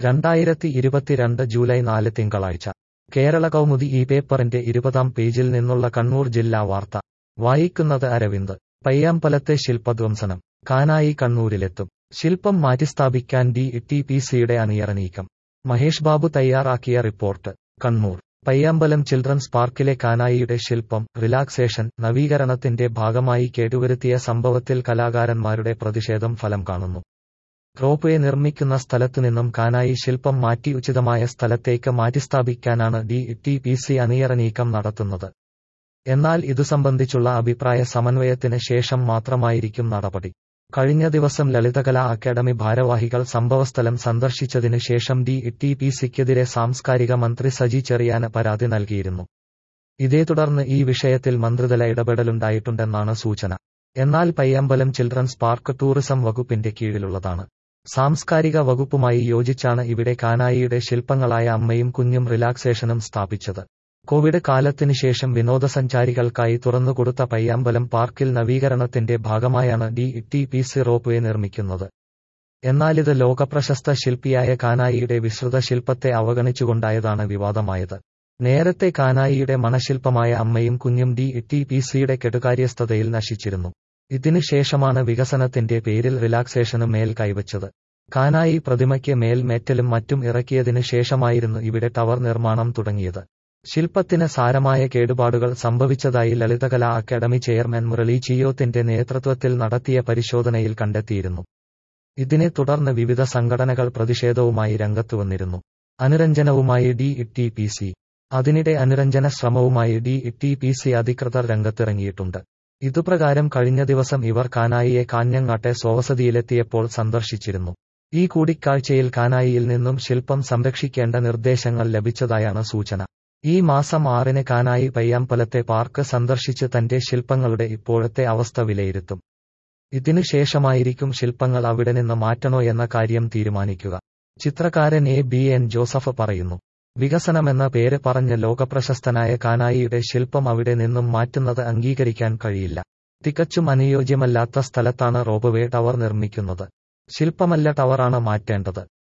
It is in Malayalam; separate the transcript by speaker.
Speaker 1: രണ്ടായിരത്തി ഇരുപത്തിരണ്ട് ജൂലൈ നാല് തിങ്കളാഴ്ച കേരള കൗമുദി ഈ പേപ്പറിന്റെ ഇരുപതാം പേജിൽ നിന്നുള്ള കണ്ണൂർ ജില്ലാ വാർത്ത വായിക്കുന്നത് അരവിന്ദ് പയ്യാമ്പലത്തെ ശില്പധ്വംസനം കാനായി കണ്ണൂരിലെത്തും ശില്പം മാറ്റിസ്ഥാപിക്കാൻ ഡി ടി പി സിയുടെ അണിയറ നീക്കം മഹേഷ് ബാബു തയ്യാറാക്കിയ റിപ്പോർട്ട് കണ്ണൂർ പയ്യാമ്പലം ചിൽഡ്രൻസ് പാർക്കിലെ കാനായിയുടെ ശില്പം റിലാക്സേഷൻ നവീകരണത്തിന്റെ ഭാഗമായി കേടുവരുത്തിയ സംഭവത്തിൽ കലാകാരന്മാരുടെ പ്രതിഷേധം ഫലം കാണുന്നു റോപ്വേ നിർമ്മിക്കുന്ന സ്ഥലത്തുനിന്നും കാനായി ശില്പം മാറ്റി ഉചിതമായ സ്ഥലത്തേക്ക് മാറ്റിസ്ഥാപിക്കാനാണ് ഡി ടി പി സി അണിയറ നീക്കം നടത്തുന്നത് എന്നാൽ ഇതു സംബന്ധിച്ചുള്ള അഭിപ്രായ സമന്വയത്തിന് ശേഷം മാത്രമായിരിക്കും നടപടി കഴിഞ്ഞ ദിവസം ലളിതകലാ അക്കാദമി ഭാരവാഹികൾ സംഭവസ്ഥലം സന്ദർശിച്ചതിന് ശേഷം ഡി ടി പി സിക്കെതിരെ സാംസ്കാരിക മന്ത്രി സജി ചെറിയാന് പരാതി നൽകിയിരുന്നു ഇതേ തുടർന്ന് ഈ വിഷയത്തിൽ മന്ത്രിതല ഇടപെടലുണ്ടായിട്ടുണ്ടെന്നാണ് സൂചന എന്നാൽ പയ്യമ്പലം ചിൽഡ്രൻസ് പാർക്ക് ടൂറിസം വകുപ്പിന്റെ കീഴിലുള്ളതാണ് സാംസ്കാരിക വകുപ്പുമായി യോജിച്ചാണ് ഇവിടെ കാനായിയുടെ ശില്പങ്ങളായ അമ്മയും കുഞ്ഞും റിലാക്സേഷനും സ്ഥാപിച്ചത് കോവിഡ് കാലത്തിന് ശേഷം വിനോദസഞ്ചാരികൾക്കായി തുറന്നുകൊടുത്ത പയ്യാമ്പലം പാർക്കിൽ നവീകരണത്തിന്റെ ഭാഗമായാണ് D T P C ropeway നിർമ്മിക്കുന്നത് എന്നാലിത് ലോകപ്രശസ്ത ശില്പിയായ കാനായിയുടെ വിശ്രുത ശില്പത്തെ അവഗണിച്ചുകൊണ്ടായതാണ് വിവാദമായത് നേരത്തെ കാനായിയുടെ മണശില്പമായ അമ്മയും കുഞ്ഞും ഡി ടി പി സിയുടെ കെടുകാര്യസ്ഥതയിൽ നശിച്ചിരുന്നു ഇതിനുശേഷമാണ് വികസനത്തിന്റെ പേരിൽ റിലാക്സേഷന് മേൽ കൈവച്ചത് കാനായി പ്രതിമയ്ക്ക് മേൽ മേറ്റലും മറ്റും ഇറക്കിയതിനു ശേഷമായിരുന്നു ഇവിടെ ടവർ നിർമ്മാണം തുടങ്ങിയത് ശില്പത്തിന് സാരമായ കേടുപാടുകൾ സംഭവിച്ചതായി ലളിതകലാ അക്കാദമി ചെയർമാൻ മുരളി ചിയോത്തിന്റെ നേതൃത്വത്തിൽ നടത്തിയ പരിശോധനയിൽ കണ്ടെത്തിയിരുന്നു ഇതിനെ തുടർന്ന് വിവിധ സംഘടനകൾ പ്രതിഷേധവുമായി രംഗത്തുവന്നിരുന്നു അനുരഞ്ജനവുമായി ഡി ടി പി സി അതിനിടെ അനുരഞ്ജന ശ്രമവുമായി ഡി ടി പി സി അധികൃതർ രംഗത്തിറങ്ങിയിട്ടുണ്ട് ഇതുപ്രകാരം കഴിഞ്ഞ ദിവസം ഇവർ കാനായിയെ കാഞ്ഞങ്ങാട്ടെ സ്വവസതിയിലെത്തിയപ്പോൾ സന്ദർശിച്ചിരുന്നു ഈ കൂടിക്കാഴ്ചയിൽ കാനായിയിൽ നിന്നും ശില്പം സംരക്ഷിക്കേണ്ട നിർദ്ദേശങ്ങൾ ലഭിച്ചതായാണ് സൂചന ഈ മാസം ആറിന് കാനായി പയ്യാമ്പലത്തെ പാർക്ക് സന്ദർശിച്ച് തന്റെ ശില്പങ്ങളുടെ ഇപ്പോഴത്തെ അവസ്ഥ വിലയിരുത്തും ഇതിനുശേഷമായിരിക്കും ശില്പങ്ങൾ അവിടെ നിന്ന് മാറ്റണോ എന്ന കാര്യം തീരുമാനിക്കുക ചിത്രകാരൻ എ ബി എൻ ജോസഫ് പറയുന്നു വികസനമെന്ന പേര് പറഞ്ഞ് ലോകപ്രശസ്തനായ കാനായിയുടെ ശില്പം അവിടെ നിന്നും മാറ്റുന്നത് അംഗീകരിക്കാൻ കഴിയില്ല തികച്ചും അനുയോജ്യമല്ലാത്ത സ്ഥലത്താണ് റോബവേ ടവർ നിർമ്മിക്കുന്നത് ശില്പമല്ല ടവറാണ് മാറ്റേണ്ടത്